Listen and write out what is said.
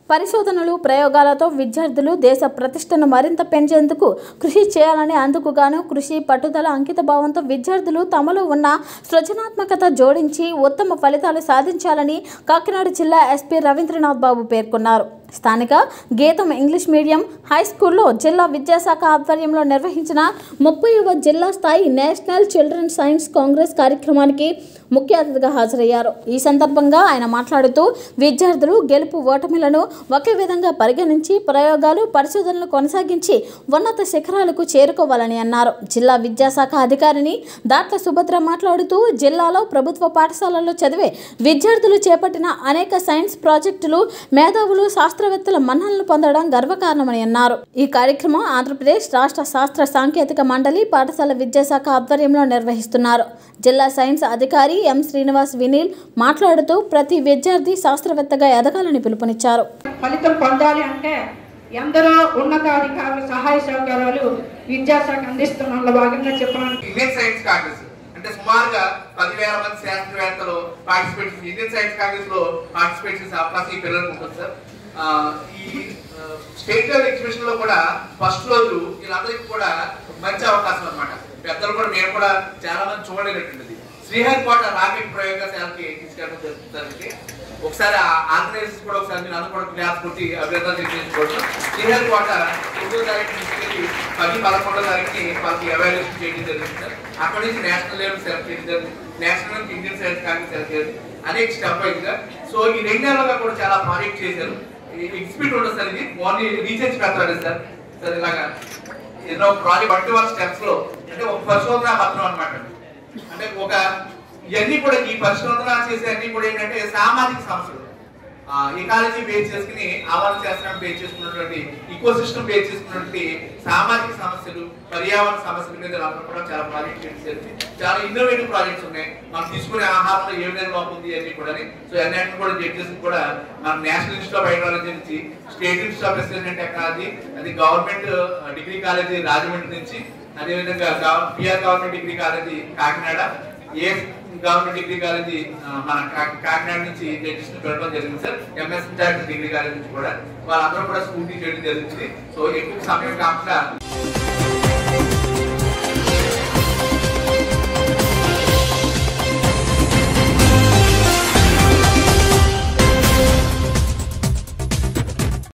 పరిశోధనలు ప్రయోగాలతో విద్యార్థులు దేశ ప్రతిష్టను మరింత పెంచేందుకు కృషి చేయాలని అందుకు గాను కృషి పట్టుదల అంకిత భావంతో విద్యార్థులు తమలో ఉన్న సృజనాత్మకత జోడించి ఉత్తమ ఫలితాలు సాధించాలని కాకినాడ జిల్లా ఎస్పీ రవీంద్రనాథ్ బాబు పేర్కొన్నారు స్థానిక గీతం ఇంగ్లీష్ మీడియం హై స్కూల్లో జిల్లా విద్యాశాఖ ఆధ్వర్యంలో నిర్వహించిన ముప్పైవ జిల్లా స్థాయి నేషనల్ చిల్డ్రన్ సైన్స్ కాంగ్రెస్ కార్యక్రమానికి ముఖ్య అతిథిగా హాజరయ్యారు ఈ సందర్భంగా ఆయన మాట్లాడుతూ విద్యార్థులు గెలుపు ఓటమిలను ఒకే విధంగా పరిగణించి ప్రయోగాలు పరిశోధనలు కొనసాగించి ఉన్నత శిఖరాలకు చేరుకోవాలని అన్నారు జిల్లా విద్యాశాఖ అధికారిని దాట్ల సుభద్ర మాట్లాడుతూ జిల్లాలో ప్రభుత్వ పాఠశాలల్లో చదివే విద్యార్థులు చేపట్టిన అనేక సైన్స్ ప్రాజెక్టులు మేధావులు శాస్త్రవేత్తల మన్ననలు పొందడం గర్వకారణమని అన్నారు ఈ కార్యక్రమం ఆంధ్రప్రదేశ్ రాష్ట్ర శాస్త్ర సాంకేతిక మండలి పాఠశాల విద్యాశాఖ ఆధ్వర్యంలో నిర్వహిస్తున్నారు జిల్లా సైన్స్ అధికారి ఎం శ్రీనివాస్ వినీల్ మాట్లాడుతూ ప్రతి విద్యార్థి శాస్త్రవేత్తగా ఎదగాలని పిలుపునిచ్చారు ఫలితం పొందాలి అంటే ఎందరో ఉన్నతాధికారుల సహాయ సహకారాలు విద్యాశాఖ అందిస్తున్న భాగంగా చెప్పడానికి ఇండియన్ సైన్స్ కాంగ్రెస్ అంటే సుమారుగా పదివేల మంది శాస్త్రవేత్తలు పార్టిసిపేట్ ఇండియన్ సైన్స్ కాంగ్రెస్ లో పార్టిసిపేట్ చేసే అవకాశం ఈ పిల్లలకు ఉంటుంది సార్ ఆ, ఈ స్టేట్ లెవెల్ ఎగ్జిబిషన్ లో కూడా ఫస్ట్ రోజు వీళ్ళందరికీ కూడా మంచి అవకాశం అన్నమాట పెద్దలు కూడా మేము కూడా చాలా మంది చూడలేనటువంటిది శ్రీహరికోట రాకెట్ ప్రయోగశాలకి తీసుకెళ్ళడం జరుగుతుంది ఒకసారి ఆ ఆర్గనైజర్స్ కూడా ఒకసారి మీరు అందరూ కూడా క్లాస్ కొట్టి అభినందన తెలియజేసుకోవచ్చు శ్రీహరికోట తొమ్మిదో తారీఖు తీసుకెళ్ళి పది పదకొండో తారీఖుని వాళ్ళకి ఎవాల్యుయేషన్ చేయడం జరిగింది సార్ అక్కడి నుంచి నేషనల్ లెవెల్ సెలెక్ట్ చేయడం జరిగింది నేషనల్ నుంచి ఇండియన్ సైన్స్ కాంగ్రెస్ సెలెక్ట్ చేయాలి అనేక స్టెప్ వైజ్ గా సో ఈ రెండు నెలలుగా కూడా చాలా ప్రాజెక్ట్ చేశారు ఎగ్జిబిట్ ఉండదు సార్ ఇది ఓన్లీ రీసెర్చ్ పెడతాడు సార్ సార్ ఇలాగా ఏదో ప్రాజెక్ట్ ట్వంటీ వన్ స్టెప్స్ లో అంటే ఒక పరిశోధన పత్రం అన్నమాట అంటే ఒక ఇవన్నీ కూడా ఈ పరిశోధన చేసే అన్ని కూడా ఏంటంటే సామాజిక సమస్యలు ఎకాలజీ బేస్ చేసుకుని ఆవాల శాస్త్రం బేస్ చేసుకున్నటువంటి ఈకో సిస్టమ్ బేస్ చేసుకున్నటువంటి సామాజిక సమస్యలు పర్యావరణ సమస్యల మీద అందరూ కూడా చాలా ప్రాజెక్ట్ చేశారు చాలా ఇన్నోవేటివ్ ప్రాజెక్ట్స్ ఉన్నాయి మనం తీసుకునే ఆహారంలో ఏ విధంగా లోపం ఉంది అన్ని కూడా సో అన్నింటిని కూడా జడ్జెస్ కూడా మన నేషనల్ ఇన్స్టిట్యూట్ ఆఫ్ హైడ్రాలజీ నుంచి state institute of resident technology అది గవర్నమెంట్ డిగ్రీ కాలేజీ రాజమండ్రి నుంచి అదేవిధంగా PR government degree college Kakinada a government degree college ఆ, మన కా- కాకినాడ నుంచి జడ్జెస్ పెట్టడం జరిగింది సార్ ఎంఎస్ డిగ్రీ కాలేజ్ నుంచి కూడా వాళ్ళందరూ కూడా స్కూటీ చేయడం జరుగుతుంది సో ఎక్కువ సమయం కాకుండా